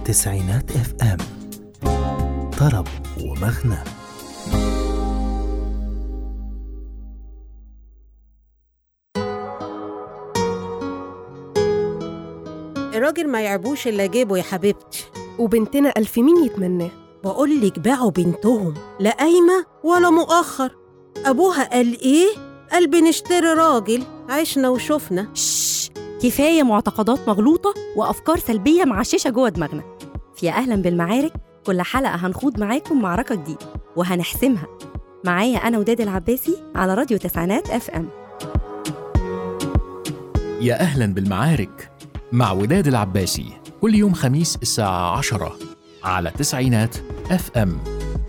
تسعينات اف ام طرب ومغنى الراجل ما يعبوش الا جيبه يا حبيبتي وبنتنا ألف مين يتمناه بقول لك باعوا بنتهم لا قايمه ولا مؤخر ابوها قال ايه قال بنشتري راجل عشنا وشفنا شش كفاية معتقدات مغلوطة وأفكار سلبية معششة جوه دماغنا في أهلا بالمعارك كل حلقة هنخوض معاكم معركة جديدة وهنحسمها معايا أنا وداد العباسي على راديو تسعينات اف ام يا أهلا بالمعارك مع وداد العباسي كل يوم خميس الساعة عشرة على تسعينات اف ام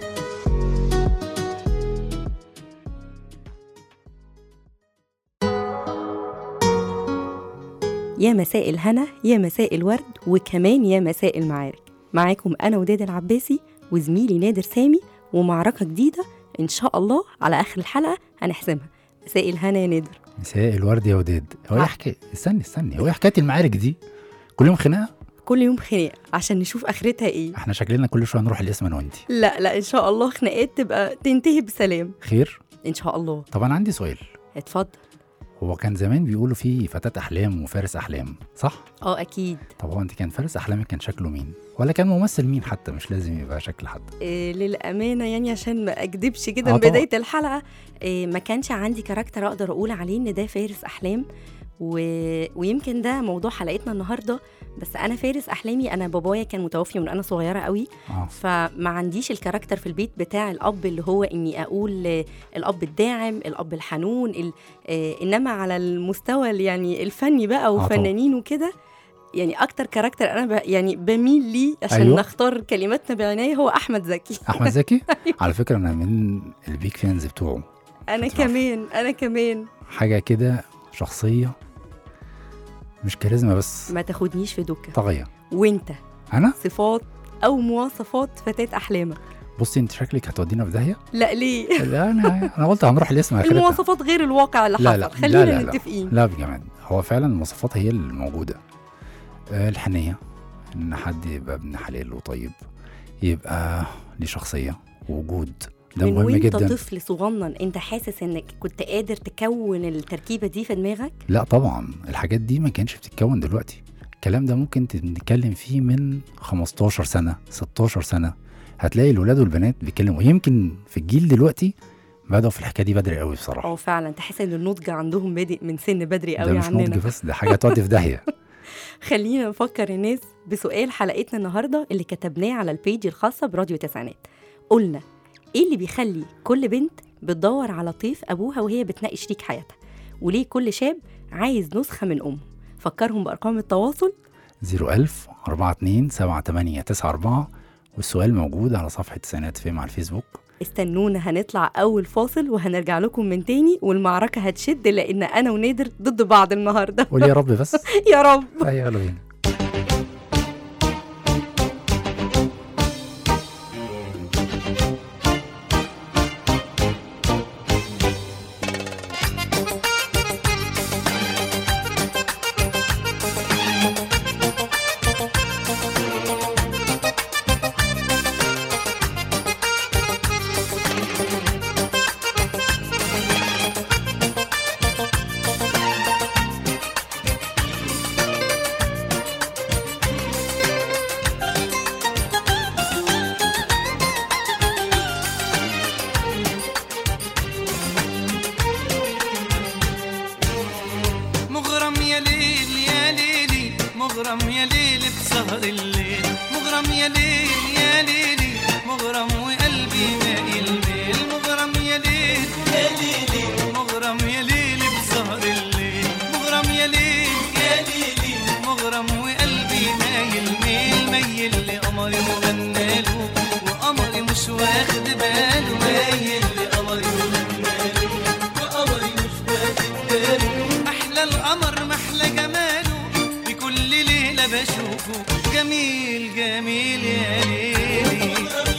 يا مساء الهنا يا مساء الورد وكمان يا مساء المعارك معاكم أنا وداد العباسي وزميلي نادر سامي ومعركة جديدة إن شاء الله على آخر الحلقة هنحسمها مساء الهنا يا نادر مساء الورد يا وداد هو ايه آه. حكايه استني استني هو ايه حكايه المعارك دي كل يوم خناقه كل يوم خناق عشان نشوف آخرتها إيه احنا شكلنا كل شويه نروح الاسم انا وانتي لا لا إن شاء الله خناقات تبقى تنتهي بسلام خير إن شاء الله طب انا عندي سؤال اتفضل هو كان زمان بيقولوا في فتاة احلام وفارس احلام صح اه اكيد طب هو انت كان فارس احلامك كان شكله مين ولا كان ممثل مين حتى مش لازم يبقى شكل حد إيه للامانه يعني عشان ما اكدبش كده آه من طبعا. بدايه الحلقه إيه ما كانش عندي كاركتر اقدر اقول عليه ان ده فارس احلام و... ويمكن ده موضوع حلقتنا النهارده بس انا فارس احلامي انا بابايا كان متوفي من انا صغيره قوي اه فما عنديش الكاركتر في البيت بتاع الاب اللي هو اني اقول آه، الاب الداعم الاب الحنون ال... آه، انما على المستوى ال- يعني الفني بقى طبعا. وفنانين وكده يعني اكتر كاركتر انا ب... يعني بميل ليه عشان أيوة. نختار كلماتنا بعنايه هو احمد زكي احمد زكي على فكره انا من البيك فانز بتوعه انا بتعرف. كمان انا كمان حاجه كده شخصيه مش كاريزما بس ما تاخدنيش في دوكا طاغيه وانت انا صفات او مواصفات فتاه احلامك بصي انت شكلك هتودينا في داهيه لا ليه لا انا انا قلت هنروح الاسم اخرتها المواصفات غير الواقع اللي لا حصل لا خلينا لا لا لا. متفقين لا بجمال هو فعلا المواصفات هي اللي موجودة آه، الحنية إن حد يبقى ابن حلال وطيب يبقى ليه شخصية ووجود ده من مهم وانت جدا طفل صغنن انت حاسس انك كنت قادر تكون التركيبه دي في دماغك لا طبعا الحاجات دي ما كانش بتتكون دلوقتي الكلام ده ممكن نتكلم فيه من 15 سنة 16 سنة هتلاقي الولاد والبنات بيتكلموا يمكن في الجيل دلوقتي بدأوا في الحكاية دي بدري قوي بصراحة اه فعلا تحس ان النضج عندهم بادئ من سن بدري ده قوي مش عننا نضج بس ده حاجة تودي في داهية خلينا نفكر الناس بسؤال حلقتنا النهارده اللي كتبناه على البيج الخاصه براديو تسعينات قلنا ايه اللي بيخلي كل بنت بتدور على طيف ابوها وهي بتنقي شريك حياتها وليه كل شاب عايز نسخه من امه فكرهم بارقام التواصل 01000 42 78 94 والسؤال موجود على صفحة تسعينات فيم على الفيسبوك استنونا هنطلع اول فاصل وهنرجع لكم من تاني والمعركه هتشد لان انا ونادر ضد بعض النهارده قول يا رب بس يا رب ايوه يلا بينا مغرم يا ليل يا ليلي مغرم يا ليل بسهر الليل مغرم يا ليل يا ليلي مغرم وقلبي مايل ميل مغرم يا ليل يا ليلي مغرم يا ليل بسهر الليل مغرم يا ليل يا ليلي مغرم وقلبي مايل ميل ميل لقمري وغناله وقمري مش واخد باله مايل لقمري وغناله وقمري مش واخد باله احلى القمر محلى جماله بكل ليله بشوفه جميل جميل يا ليلي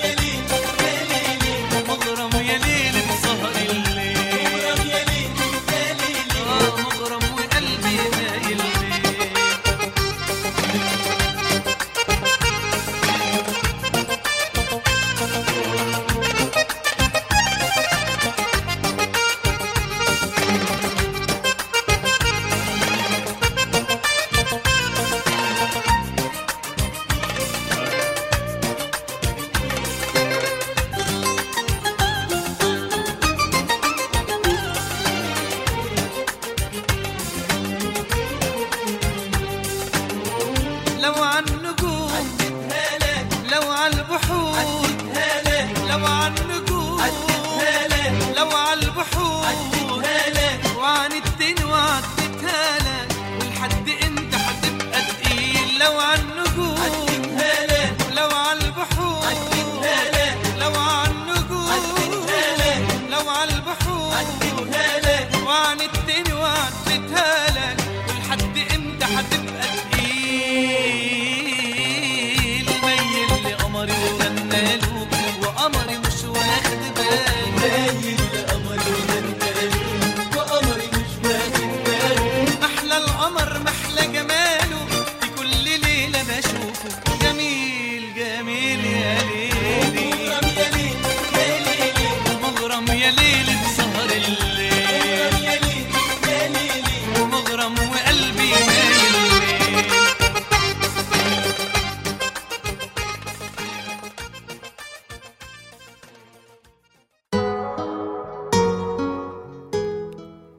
مغرم يا ليل بسهر الليل آه، مغرم وقلبي مايل ليه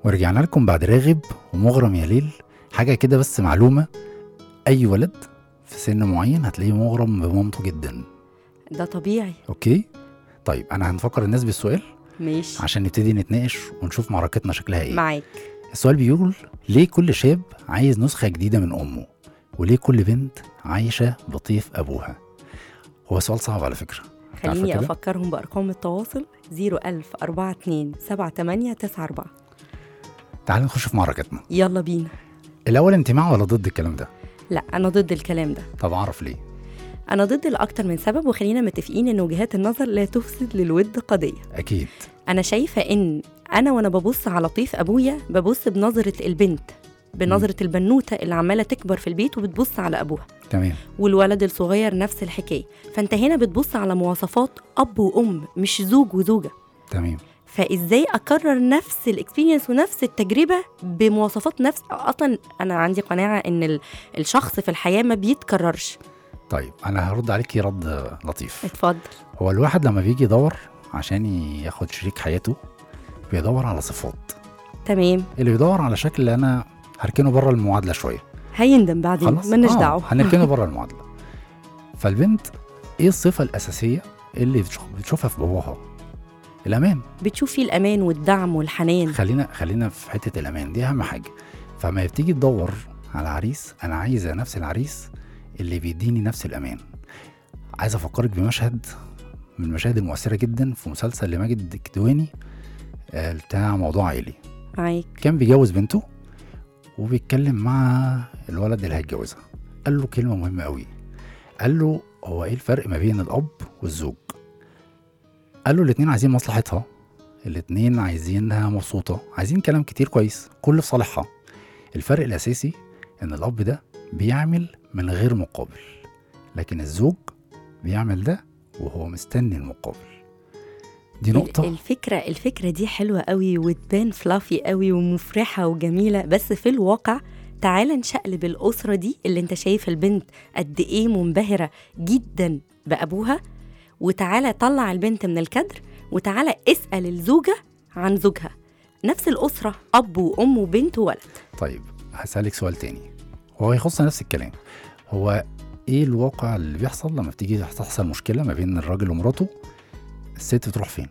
ورجعنا لكم بعد راغب ومغرم يا ليل حاجه كده بس معلومه اي ولد في سن معين هتلاقيه مغرم بمامته جدا ده طبيعي اوكي طيب انا هنفكر الناس بالسؤال ماشي عشان نبتدي نتناقش ونشوف معركتنا شكلها ايه معاك السؤال بيقول ليه كل شاب عايز نسخة جديدة من أمه وليه كل بنت عايشة بطيف أبوها هو سؤال صعب على فكرة خليني كده؟ افكرهم بارقام التواصل 01000 42 78 94 تعال نخش في معركتنا يلا بينا الأول أنت مع ولا ضد الكلام ده لا انا ضد الكلام ده طب أعرف ليه انا ضد لاكتر من سبب وخلينا متفقين ان وجهات النظر لا تفسد للود قضيه أكيد انا شايفه ان انا وانا ببص على طيف ابويا ببص بنظره البنت بنظره البنوته اللي عماله تكبر في البيت وبتبص على ابوها تمام والولد الصغير نفس الحكايه فانت هنا بتبص على مواصفات اب وام مش زوج وزوجه تمام فازاي اكرر نفس الاكسبيرينس ونفس التجربه بمواصفات نفس اصلا انا عندي قناعه ان ال- الشخص في الحياه ما بيتكررش طيب أنا هرد عليكي رد لطيف اتفضل هو الواحد لما بيجي يدور عشان ياخد شريك حياته بيدور على صفات تمام اللي بيدور على شكل أنا هركنه بره المعادلة شوية هيندم بعدين خلاص مالناش آه، دعوه هنركنه بره المعادله فالبنت ايه الصفه الاساسيه اللي بتشوف- بتشوفها في باباها الامان بتشوف فيه الامان والدعم والحنان خلينا خلينا في حته الامان دي اهم حاجه فما بتيجي تدور على عريس انا عايزه نفس العريس اللي بيديني نفس الامان عايز افكرك بمشهد من المشاهد المؤثره جدا في مسلسل لماجد الكدواني آه، بتاع موضوع عائلي معاك كان بيجوز بنته وبيتكلم مع الولد اللي هيتجوزها قال له كلمة مهمة قوي قال له هو ايه الفرق ما بين الأب والزوج قال له الاتنين عايزين مصلحتها الاتنين عايزينها مبسوطة عايزين كلام كتير كويس كله في صالحها الفرق الأساسي إن الأب ده بيعمل من غير مقابل لكن الزوج بيعمل ده وهو مستني المقابل دي ال- نقطة الفكره الفكره دي حلوه قوي وتبان فلافي قوي ومفرحه وجميله بس في الواقع تعال نشقلب الاسره دي اللي انت شايف البنت قد ايه منبهره جدا بابوها وتعالى طلع البنت من الكدر وتعالى اسال الزوجه عن زوجها نفس الاسره اب وام وبنت وولد طيب هسألك سؤال تاني هو يخص نفس الكلام هو ايه الواقع اللي بيحصل لما بتيجي تحصل مشكلة ما بين الراجل ومراته الست بتروح فين؟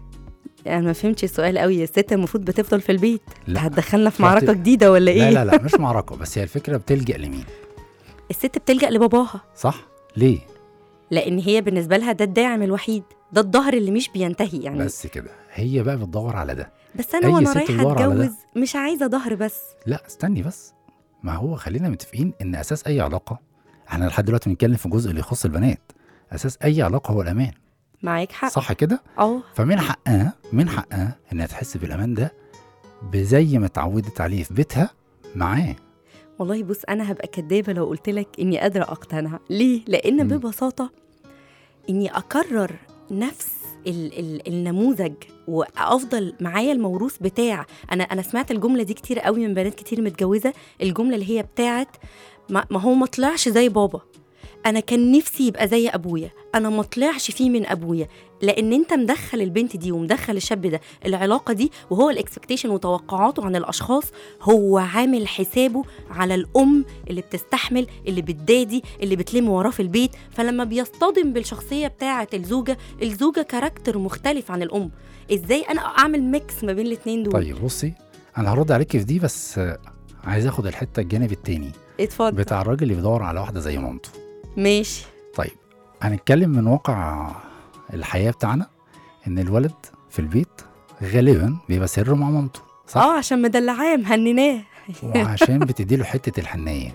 انا ما فهمتش السؤال قوي الست المفروض بتفضل في البيت لا. هتدخلنا في رحت- معركه جديده ولا ايه لا لا لا مش معركة بس هي الفكرة بتلجأ لمين؟ الست بتلجا لباباها صح؟ ليه؟ لان هي بالنسبه لها ده الداعم الوحيد ده الظهر اللي مش بينتهي يعني بس, بس كده هي بقى بتدور على ده بس انا أي وانا ست رايحه بتدور على ده. اتجوز مش عايزه ظهر بس لا استني بس ما هو خلينا متفقين ان اساس اي علاقة احنا لحد دلوقتي بنتكلم في الجزء اللي يخص البنات اساس اي علاقة هو الامان معاك حق صح كده؟ اه فمن حقها من حقها انها تحس بالامان ده بزي ما اتعودت عليه في بيتها معاه والله بص انا هبقى كدابه لو قلت لك اني قادره اقتنع ليه لان مم. ببساطه اني اكرر نفس ال ال النموذج وافضل معايا الموروث بتاع انا انا سمعت الجمله دي كتير قوي من بنات كتير متجوزه الجمله اللي هي بتاعت ما, ما هو ما طلعش زي بابا انا كان نفسي يبقى زي ابويا انا ما طلعش فيه من ابويا لان انت مدخل البنت دي ومدخل الشاب ده العلاقه دي وهو الاكسبكتيشن وتوقعاته عن الاشخاص هو عامل حسابه على الام اللي بتستحمل اللي بتدادي اللي بتلم وراه في البيت فلما بيصطدم بالشخصيه بتاعه الزوجه الزوجه كاركتر مختلف عن الام ازاي انا اعمل ميكس ما بين الاثنين دول طيب بصي انا هرد عليكي في دي بس آه، عايز اخد الحته الجانب التاني اتفضل بتاع الراجل اللي بيدور على واحده زي مامته ماشي طيب هنتكلم من واقع الحياه بتاعنا ان الولد في البيت غالبا بيبقى سر مع مامته صح اه عشان مدلعاه مهنناه وعشان بتديله حته الحنيه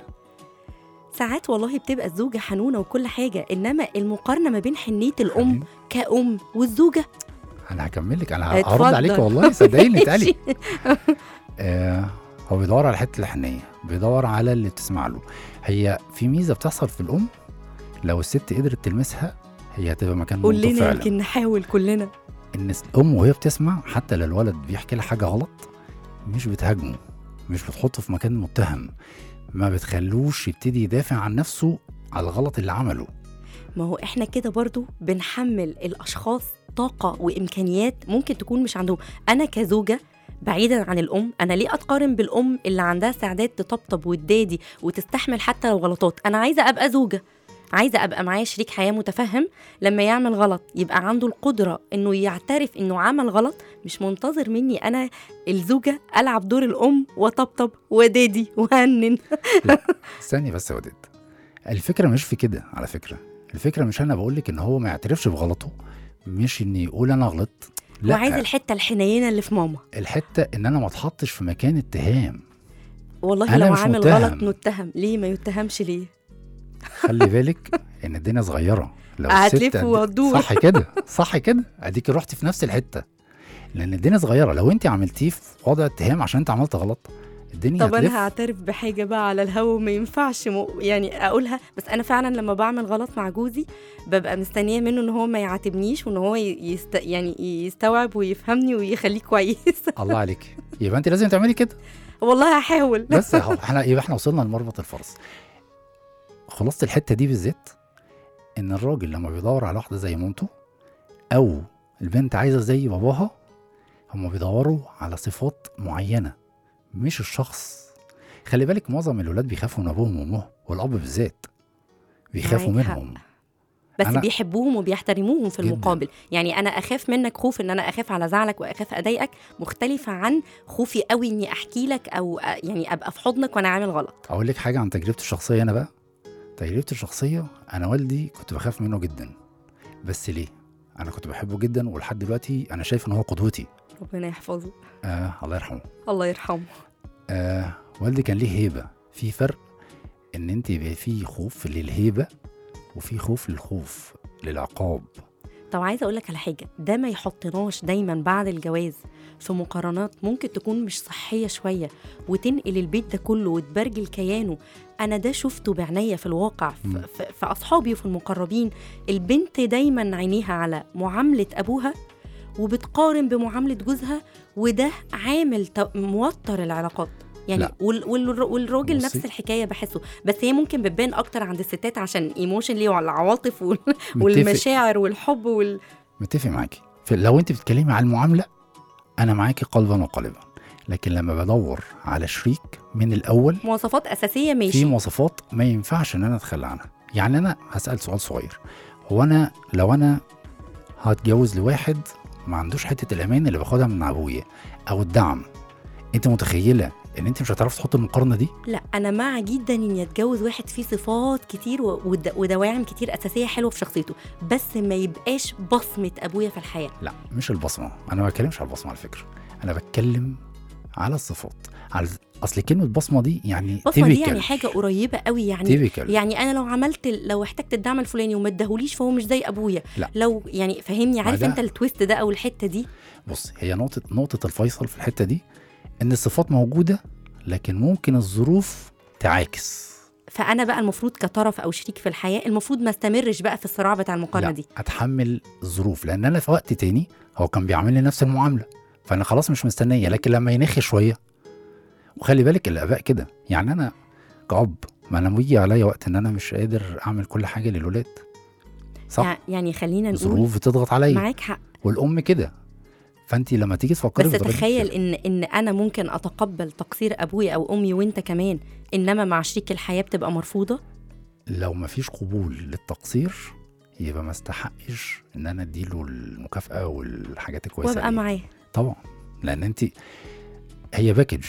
ساعات والله بتبقى الزوجة حنونة وكل حاجة إنما المقارنة ما بين حنية الأم خليني- كأم والزوجة انا هكمل لك انا اتفضل. هرد عليك والله صدقيني اتقلي ماشي. آه هو بيدور على حته الحنيه بيدور على اللي بتسمع له هي في ميزه بتحصل في الام لو الست قدرت تلمسها هي هتبقى مكان قول مامته لنا فعلا يمكن نحاول كلنا ان الام وهي بتسمع حتى لو الولد بيحكي لها حاجه غلط مش بتهاجمه مش بتحطه في مكان متهم ما بتخلوش يبتدي يدافع عن نفسه على الغلط اللي عمله ما هو إحنا كده برضو بنحمل الأشخاص طاقة وإمكانيات ممكن تكون مش عندهم أنا كزوجة بعيدا عن الام انا ليه اتقارن بالام اللي عندها استعداد تطبطب وتدادي وتستحمل حتى لو غلطات انا عايزه ابقى زوجه عايزه ابقى معايا شريك حياه متفهم لما يعمل غلط يبقى عنده القدره انه يعترف انه عمل غلط مش منتظر مني انا الزوجه العب دور الام وطبطب ودادي وهنن استني بس يا وداد الفكره مش في كده على فكره الفكره مش انا بقول لك ان هو ما يعترفش بغلطه مش ان يقول انا غلطت لا وعايز الحته الحنينه اللي في ماما الحته ان انا ما اتحطش في مكان اتهام والله أنا لو مش عامل متهم. غلط نتهم ليه ما يتهمش ليه خلي بالك ان الدنيا صغيره لو هتلف الست قد- وهتدور. صح كده صح كده اديك رحتي في نفس الحته لان الدنيا صغيره لو انت عملتيه في وضع اتهام عشان انت عملت غلط الدنيا طب هتلف انا هعترف بحاجه بقى على الهوا ما ينفعش م... يعني اقولها بس انا فعلا لما بعمل غلط مع جوزي ببقى مستنيه منه ان هو ما يعاتبنيش وان هو ي- يست... يعني يستوعب ويفهمني ويخليه كويس الله عليك يبقى انت لازم تعملي كده والله هحاول بس اهو احنا يبقى احنا وصلنا لمربط الفرس خلاصه الحته دي بالذات ان الراجل لما بيدور على واحده زي مامته او البنت عايزه زي باباها هم بيدوروا على صفات معينه مش الشخص خلي بالك معظم الولاد بيخافوا من ابوهم وامهم والاب بالذات بيخافوا معاك حق. منهم بس أنا- بيحبوهم وبيحترموهم في جداً. المقابل يعني انا اخاف منك خوف ان انا اخاف على زعلك واخاف اضايقك مختلفه عن خوفي قوي اني احكي لك او أ- يعني ابقى في حضنك وانا عامل غلط اقول لك حاجه عن تجربتي الشخصيه انا بقى تجربتي الشخصيه انا والدي كنت بخاف منه جدا بس ليه انا كنت بحبه جدا ولحد دلوقتي انا شايف ان هو قدوتي ربنا يحفظه آه الله يرحمه الله يرحمه آه والدي كان ليه هيبه في فرق ان انت يبقى في خوف للهيبه وفي خوف للخوف للعقاب طب عايزه اقول لك على حاجه ده ما يحطناش دايما بعد الجواز في مقارنات ممكن تكون مش صحيه شويه وتنقل البيت ده كله وتبرجل كيانه انا ده شفته بعناية في الواقع في, مم. في, في اصحابي وفي المقربين البنت دايما عينيها على معامله ابوها وبتقارن بمعامله جوزها وده عامل تو- موتر العلاقات يعني لا. وال وال والراجل بصي. نفس الحكايه بحسه بس هي ممكن بتبان اكتر عند الستات عشان ايموشنلي والعواطف وال متفق والمشاعر والحب وال متفق معاكي في- لو انت بتتكلمي على المعامله انا معاكي قلبا وقالبا لكن لما بدور على شريك من الاول مواصفات اساسيه في ماشي مواصفات ما ينفعش ان انا اتخلى عنها يعني انا هسال سؤال صغير هو انا لو انا هتجوز لواحد ما عندوش حته الامان اللي باخدها من ابويا او الدعم انت متخيله ان انت مش هتعرف تحط المقارنه دي لا انا مع جدا اني اتجوز واحد فيه صفات كتير و- ود- ودواعم كتير اساسيه حلوه في شخصيته بس ما يبقاش بصمه ابويا في الحياه لا مش البصمه انا ما بتكلمش على البصمه على فكره انا بتكلم على الصفات على اصل كلمه بصمه دي يعني بصمه دي typical. يعني حاجه قريبه قوي يعني typical. يعني انا لو عملت لو احتجت الدعم الفلاني وما اداهوليش فهو مش زي ابويا لا. لو يعني فهمني عارف ده- انت التويست ده او الحته دي بص هي نقطة نقطة الفيصل في الحتة دي إن الصفات موجودة لكن ممكن الظروف تعاكس فانا بقى المفروض كطرف او شريك في الحياه المفروض ما استمرش بقى في الصراع بتاع المقارنه لا دي أتحمل الظروف لأن أنا في وقت تاني هو كان بيعمل لي نفس المعاملة فأنا خلاص مش مستنية لكن لما ينخ شوية وخلي بالك الآباء كده يعني أنا كأب ما أنا بيجي عليا وقت إن أنا مش قادر أعمل كل حاجة للولاد صح يع- يعني خلينا نقول الظروف بتضغط عليا معاك حق والأم كده فأنت لما تيجي تفكري بس في طريقة تخيل كده، ان ان انا ممكن اتقبل تقصير ابويا او امي وانت كمان انما مع شريك الحياه بتبقى مرفوضه لو ما فيش قبول للتقصير يبقى ما استحقش ان انا اديله المكافاه والحاجات الكويسه وابقى دي. معاه طبعا لان انت هي باكج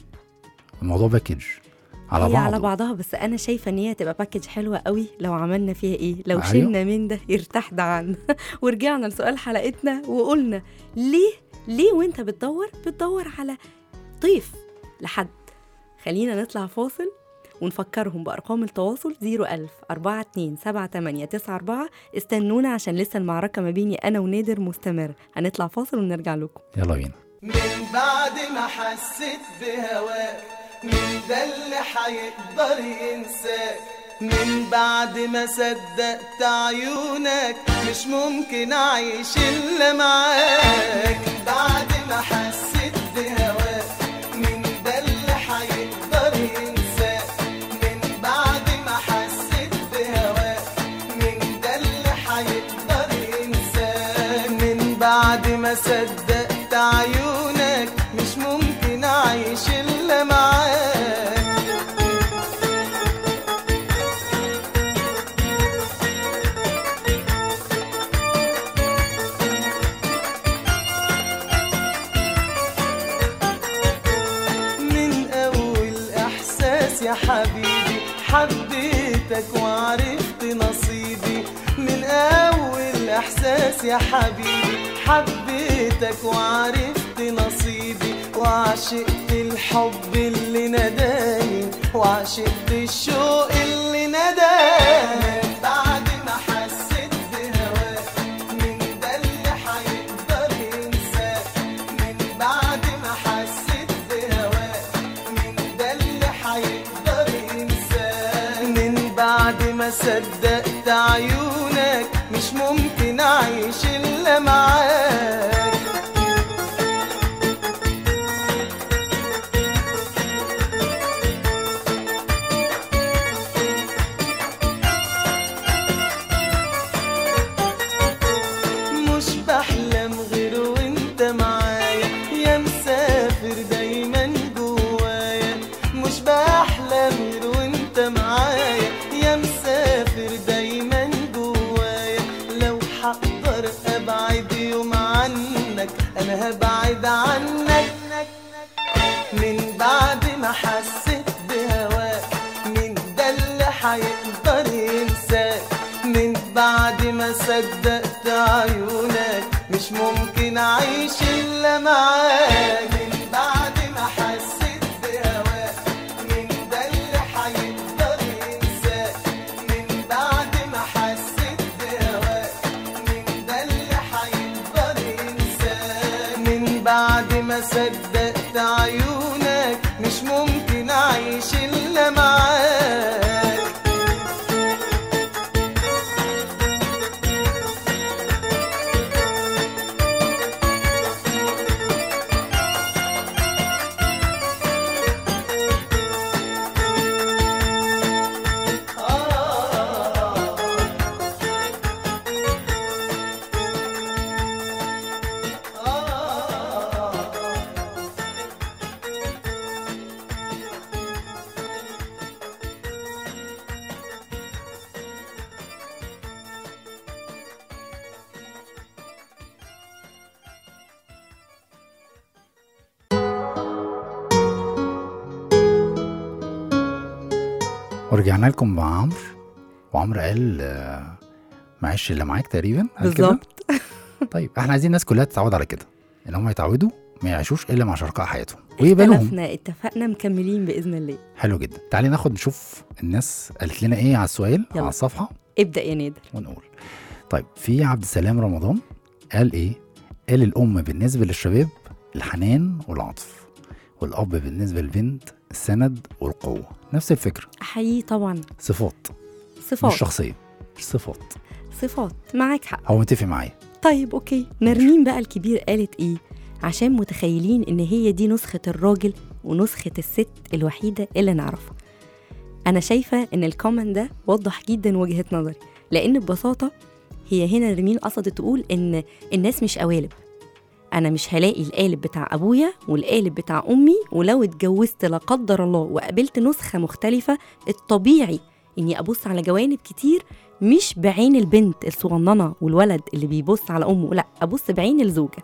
الموضوع باكج على هي بعضه على بعضها بس انا شايفه ان هي تبقى باكج حلوه قوي لو عملنا فيها ايه لو أيوة. شلنا من ده يرتاح ده عن ورجعنا لسؤال حلقتنا وقلنا ليه ليه وانت بتدور بتدور على ضيف لحد خلينا نطلع فاصل ونفكرهم بأرقام التواصل 01000 42 78 94 استنونا عشان لسه المعركة ما بيني أنا ونادر مستمر هنطلع فاصل ونرجع لكم يلا بينا من بعد ما حسيت بهواك مين ده اللي هيقدر ينساك من بعد ما صدقت عيونك مش ممكن اعيش الا معاك بعد ما حسيت بهواك مين ده اللي هيقدر ينساك من بعد ما حسيت بهواك مين ده اللي هيقدر ينساك من بعد ما صدقت عيونك مش الا معاك من أول إحساس يا حبيبي حبيتك وعرفت نصيبي من أول إحساس يا حبيبي حبيتك وعرفت نصيبي وعشقت الحب اللي نداني وعشقت الشوق اللي نداني بعد ما حسيت بهواك من ده اللي هيقدر ينساك من بعد ما حسيت بهواك من ده اللي هيقدر ينساك من بعد ما صدقت عيونك مش ممكن اعيش الا معاك مش بحلم غير وانت معايا يا مسافر دايما جوايا مش بحلم غير وانت معايا يا مسافر دايما جوايا لو هقدر ابعد يوم عنك انا هبعد عنك من بعد ما حسيت بهواك من ده اللي هيقدر ينساك من بعد ما صدقت عيونك مش ممكن اعيش الا معاك من بعد ما حسيت بهواك من ده اللي هيقدر ينساك من بعد ما حسيت بهواك من ده اللي هيقدر ينساك من بعد ما صدقت عيونك مش ممكن اعيش الا معاك ورجعنا لكم مع عمرو وعمرو قال آه، معلش اللي معاك تقريبا قال كده؟ بالظبط طيب احنا عايزين الناس كلها تتعود على كده ان هم يتعودوا ما يعيشوش الا مع شركاء حياتهم ويقبلوهم اختلفنا اتفقنا مكملين باذن الله حلو جدا تعالي ناخد نشوف الناس قالت لنا ايه على السؤال يلا. على الصفحه ابدا يا نادر ونقول طيب في عبد السلام رمضان قال ايه قال الام بالنسبه للشباب الحنان والعطف والاب بالنسبه للبنت السند والقوه نفس الفكره احييه طبعا صفات صفات مش شخصيه مش صفات صفات معاك حق هو متفق معايا طيب اوكي نرمين بقى الكبير قالت ايه عشان متخيلين ان هي دي نسخة الراجل ونسخة الست الوحيدة اللي نعرفها انا شايفة ان الكومنت ده وضح جدا وجهة نظري لان ببساطة هي هنا نرمين قصدت تقول ان الناس مش قوالب انا مش هلاقي القالب بتاع ابويا والقالب بتاع امي ولو اتجوزت لا قدر الله وقابلت نسخة مختلفة الطبيعي اني ابص على جوانب كتير مش بعين البنت الصغننه والولد اللي بيبص على امه لا ابص بعين الزوجه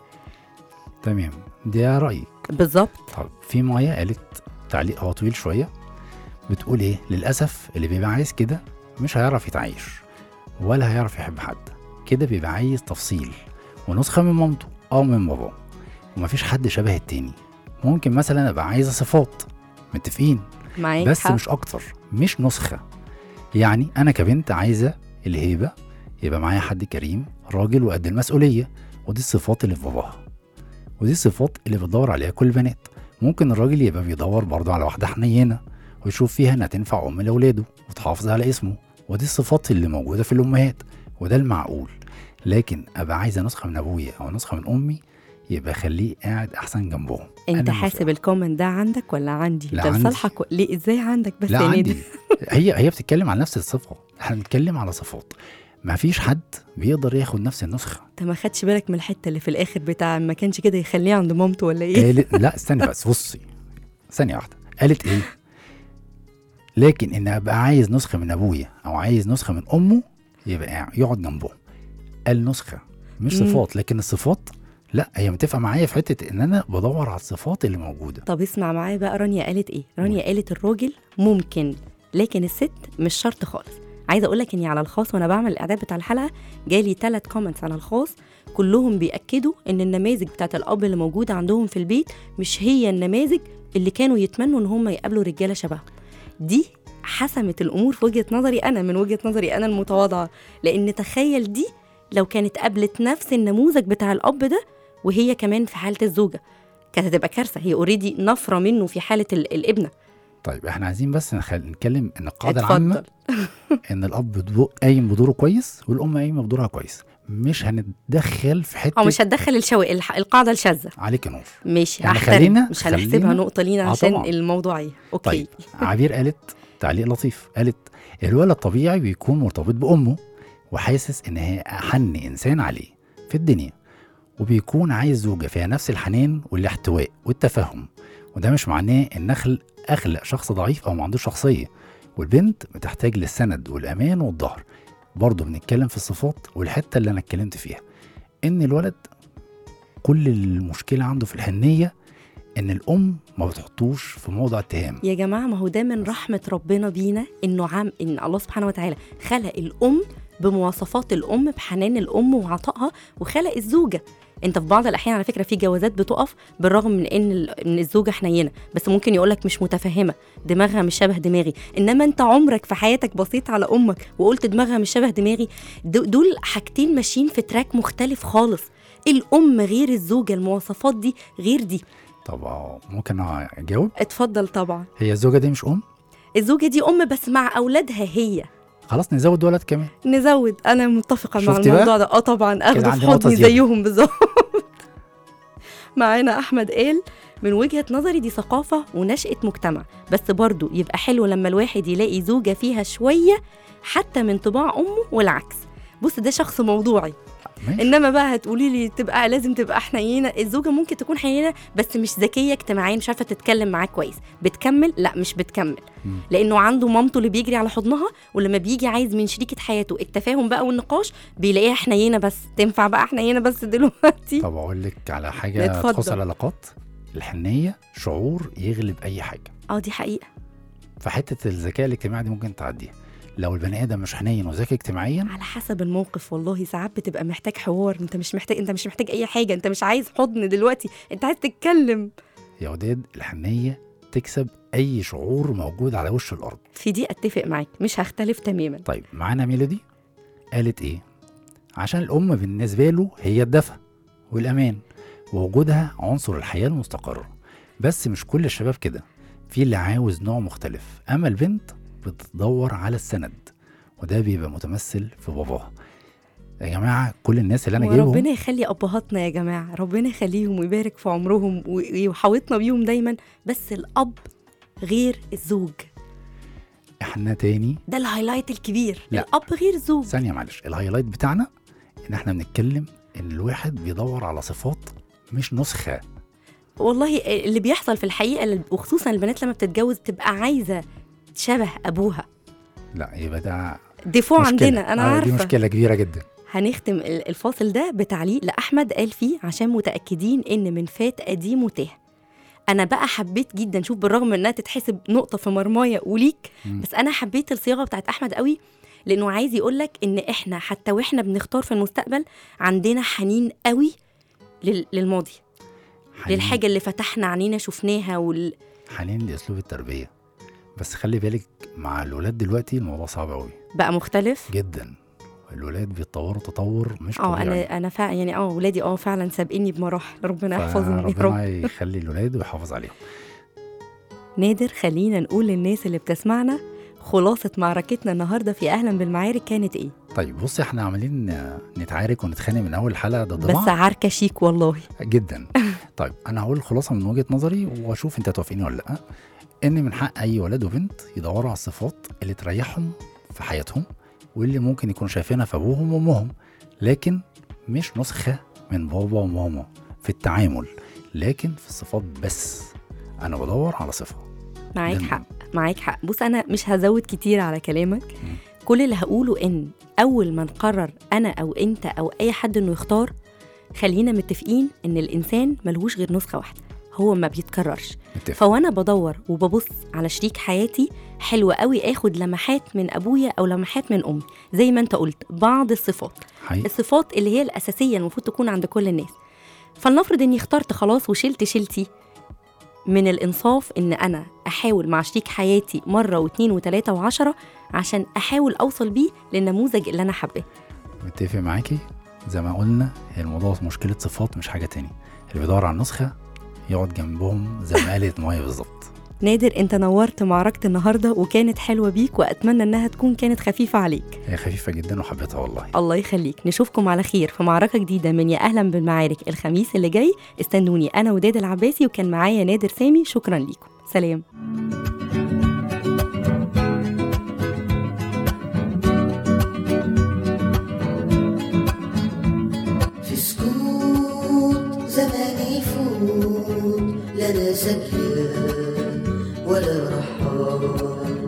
تمام ده رايي بالظبط طب في مايا قالت تعليق هو طويل شويه بتقول ايه للاسف اللي بيبقى عايز كده مش هيعرف يتعايش ولا هيعرف يحب حد كده بيبقى عايز تفصيل ونسخه من مامته او من باباه ومفيش حد شبه التاني ممكن مثلا ابقى عايزه صفات متفقين معاك بس حق. مش اكتر مش نسخه يعني انا كبنت عايزه الهيبه يبقى معايا حد كريم راجل وقد المسؤوليه ودي الصفات اللي في باباها ودي الصفات اللي بتدور عليها كل البنات ممكن الراجل يبقى بيدور برضه على واحده حنينه ويشوف فيها انها تنفع ام لاولاده وتحافظ على اسمه ودي الصفات اللي موجوده في الامهات وده المعقول لكن ابقى عايزه نسخه من ابويا او نسخه من امي يبقى خليه قاعد احسن جنبهم انت أنا حاسب موافق. الكومنت ده عندك ولا عندي لا، ده عندي. لصالحك و- ليه ازاي عندك بس لا يا عندي نادر هي هي بتتكلم على نفس الصفه احنا بنتكلم على صفات ما فيش حد بيقدر ياخد نفس النسخه انت ما خدش بالك من الحته اللي في الاخر بتاع ما كانش كده يخليه عند مامته ولا ايه قالت لا استني بس بصي ثانيه واحده قالت ايه لكن ان ابقى عايز نسخه من ابويا او عايز نسخه من امه يبقى يقعد جنبهم قال نسخه مش مم. صفات لكن الصفات لا هي متفقه معايا في حته ان انا بدور على الصفات اللي موجوده طب اسمع معايا بقى رانيا قالت ايه رانيا قالت الراجل ممكن لكن الست مش شرط خالص عايزه اقول لك اني على الخاص وانا بعمل الاعداد بتاع الحلقه جالي ثلاث كومنتس على الخاص كلهم بياكدوا ان النماذج بتاعت الاب اللي موجوده عندهم في البيت مش هي النماذج اللي كانوا يتمنوا ان هم يقابلوا رجاله شبههم دي حسمت الامور في وجهه نظري انا من وجهه نظري انا المتواضعه لان تخيل دي لو كانت قابلت نفس النموذج بتاع الاب ده وهي كمان في حاله الزوجه كانت هتبقى كارثه هي اوريدي نفره منه في حاله ال- الابنه طيب احنا عايزين بس نخل... نتكلم ان القاعده اتفضل. العامه ان الاب بدو- قايم بدوره كويس والام قايمه بدورها كويس مش هنتدخل في حته او مش هتدخل الشو... الح- القاعده الشاذه عليك نور ماشي يعني هحترم. خلينا- مش هنحسبها خلينا- نقطه لينا آه عشان طبعاً. الموضوعيه اوكي طيب عبير قالت تعليق لطيف قالت الولد طبيعي بيكون مرتبط بامه وحاسس ان هي احن انسان عليه في الدنيا وبيكون عايز زوجه فيها نفس الحنان والاحتواء والتفهم وده مش معناه ان اخلق اخلق شخص ضعيف او ما عندوش شخصيه والبنت بتحتاج للسند والامان والظهر برضه بنتكلم في الصفات والحته اللي انا اتكلمت فيها ان الولد كل المشكله عنده في الحنيه ان الام ما بتحطوش في موضع اتهام يا جماعه ما هو ده من رحمه ربنا بينا انه عام ان الله سبحانه وتعالى خلق الام بمواصفات الام بحنان الام وعطائها وخلق الزوجه انت في بعض الاحيان على فكره في جوازات بتقف بالرغم من ان ال- ان الزوجه حنينه بس ممكن يقول لك مش متفهمه دماغها مش شبه دماغي انما انت عمرك في حياتك بصيت على امك وقلت دماغها مش شبه دماغي دو- دول حاجتين ماشيين في تراك مختلف خالص الام غير الزوجه المواصفات دي غير دي طب آه، ممكن اجاوب اتفضل طبعا هي الزوجه دي مش ام الزوجه دي ام بس مع اولادها هي خلاص نزود ولد كمان نزود انا متفقه مع شفتي بقى؟ الموضوع ده اه طبعا اخده عندي في نقطة حضني زيادة. زيهم بالظبط معانا احمد قال من وجهه نظري دي ثقافه ونشاه مجتمع بس برضو يبقى حلو لما الواحد يلاقي زوجه فيها شويه حتى من طباع امه والعكس بص ده شخص موضوعي ماشي انما بقى هتقولي لي تبقى لازم تبقى حنينه الزوجه ممكن تكون حنينه بس مش ذكيه اجتماعيا مش عارفه تتكلم معاه كويس بتكمل لا مش بتكمل مم. لانه عنده مامته اللي بيجري على حضنها ولما بيجي عايز من شريكه حياته التفاهم بقى والنقاش بيلاقيها حنينه بس تنفع بقى حنينه بس دلوقتي طب اقول لك على حاجه اتفضل. تخص العلاقات الحنيه شعور يغلب اي حاجه اه دي حقيقه فحته الذكاء الاجتماعي دي ممكن تعديها لو البني ادم مش حنين وذكي اجتماعيا على حسب الموقف والله ساعات بتبقى محتاج حوار انت مش محتاج انت مش محتاج اي حاجه انت مش عايز حضن دلوقتي انت عايز تتكلم يا وداد الحنيه تكسب اي شعور موجود على وش الارض في دي اتفق معاك مش هختلف تماما طيب معانا ميلودي قالت ايه عشان الام بالنسبه له هي الدفى والامان ووجودها عنصر الحياه المستقره بس مش كل الشباب كده في اللي عاوز نوع مختلف اما البنت بتدور على السند وده بيبقى متمثل في باباها يا جماعه كل الناس اللي انا جايبهم وربنا يخلي ابهاتنا يا جماعه ربنا يخليهم ويبارك في عمرهم و- ويحوطنا بيهم دايما بس الاب غير الزوج احنا تاني ده الهايلايت الكبير لا. الاب غير الزوج ثانيه معلش الهايلايت بتاعنا ان احنا بنتكلم ان الواحد بيدور على صفات مش نسخه والله اللي بيحصل في الحقيقه وخصوصا البنات لما بتتجوز تبقى عايزه شبه ابوها لا يبقى ده ديفو مشكلة. عندنا انا آه، عارفه دي مشكله كبيره جدا هنختم ال- الفاصل ده بتعليق لأحمد قال فيه عشان متأكدين إن من فات قديم وتاه أنا بقى حبيت جدا شوف بالرغم إنها تتحسب نقطة في مرماية وليك مم. بس أنا حبيت الصياغة بتاعت أحمد قوي لأنه عايز يقولك إن إحنا حتى وإحنا بنختار في المستقبل عندنا حنين قوي لل- للماضي حنين- للحاجة اللي فتحنا عينينا شفناها وال... حنين لاسلوب التربيه بس خلي بالك مع الولاد دلوقتي الموضوع صعب قوي بقى مختلف جدا الولاد بيتطوروا تطور مش اه طبيعي انا انا فعلا يعني اه ولادي اه فعلا سابقيني بمراحل ربنا يحفظهم يا رب ربنا يخلي الولاد ويحافظ عليهم نادر خلينا نقول للناس اللي بتسمعنا خلاصة معركتنا النهاردة في أهلا بالمعارك كانت إيه؟ طيب بصي احنا عمالين نتعارك ونتخانق من اول حلقه ضد بس بعض عركة شيك والله جدا طيب انا هقول خلاصه من وجهه نظري واشوف انت توافقيني ولا لا ان من حق اي ولد وبنت يدوروا على الصفات اللي تريحهم في حياتهم واللي ممكن يكونوا شايفينها في ابوهم وامهم لكن مش نسخه من بابا وماما في التعامل لكن في الصفات بس انا بدور على صفه معاك ده- حق معاك حق بص انا مش هزود كتير على كلامك مم. كل اللي هقوله ان اول ما نقرر انا او انت او اي حد انه يختار خلينا متفقين ان الانسان ملهوش غير نسخه واحده هو ما بيتكررش متفق فوانا بدور وببص على شريك حياتي حلو قوي اخد لمحات من ابويا او لمحات من امي زي ما انت قلت بعض الصفات حقيقي الصفات اللي هي الاساسيه المفروض تكون عند كل الناس فلنفرض اني اخترت خلاص وشلت شلتي من الانصاف ان انا احاول مع شريك حياتي مره واثنين وثلاثه وعشرة عشان احاول اوصل بيه للنموذج اللي انا حباه متفق معاكي زي ما قلنا هي الموضوع مشكله صفات مش حاجه تاني اللي بيدور على النسخه يقعد جنبهم زي ما قالت ميه بالظبط نادر انت نورت معركه النهارده وكانت حلوه بيك واتمنى انها تكون كانت خفيفه عليك هي خفيفه جدا وحبيتها والله الله يخليك نشوفكم على خير في معركة جديدة من يا أهلا بالمعارك الخميس اللي جاي استنوني أنا وداد العباسي وكان معايا نادر سامي شكرا ليكم سلام في سكوت زمان يفوت لا انا سكران ولا رحال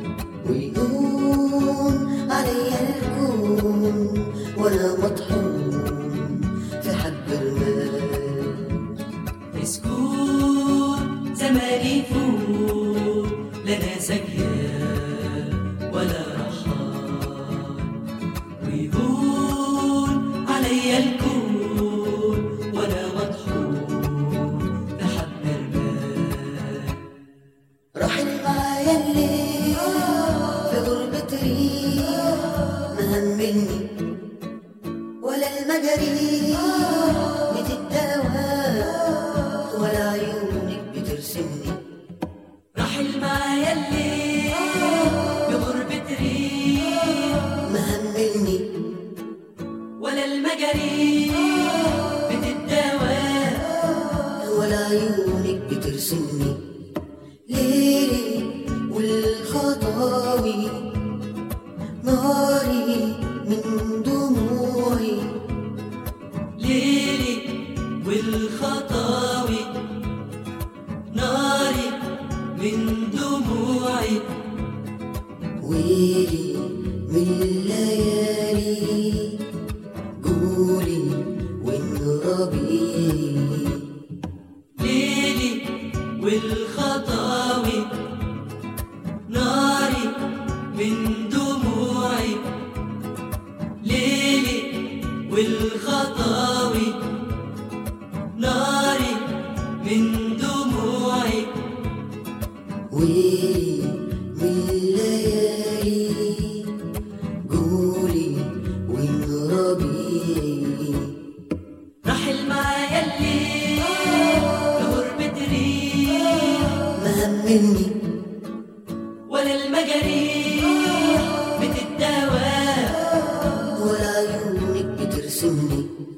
ويقول عليا الكون وانا مطحون في حب المال مسكون زمان يفوت لنا سجيان ولا رحال ويهون علي الكون وانا مطحون بحب المال رحل معايا الليل في غربة ريح مهملني ولا المجاري بتداوى ولا عيونك بترسمني رحل معايا الليل بغربة ريح مهملني ولا المجاريح بتداوى ولا عيونك بترسمني ليلي والخطاوي ناري من دموعي ليلي والخطاوي ناري من دموعي ويلي من الليالي قولي وين ربيعي ليلي والخطاوي ناري من دموعي ليلي والخطاوي ناري من دموعي ويلي من الليالي قولي وين ربيعي رحل معايا الليل لغربة ريح مهملني ولا المجاريح بتداوى ولا عيونك بترسمني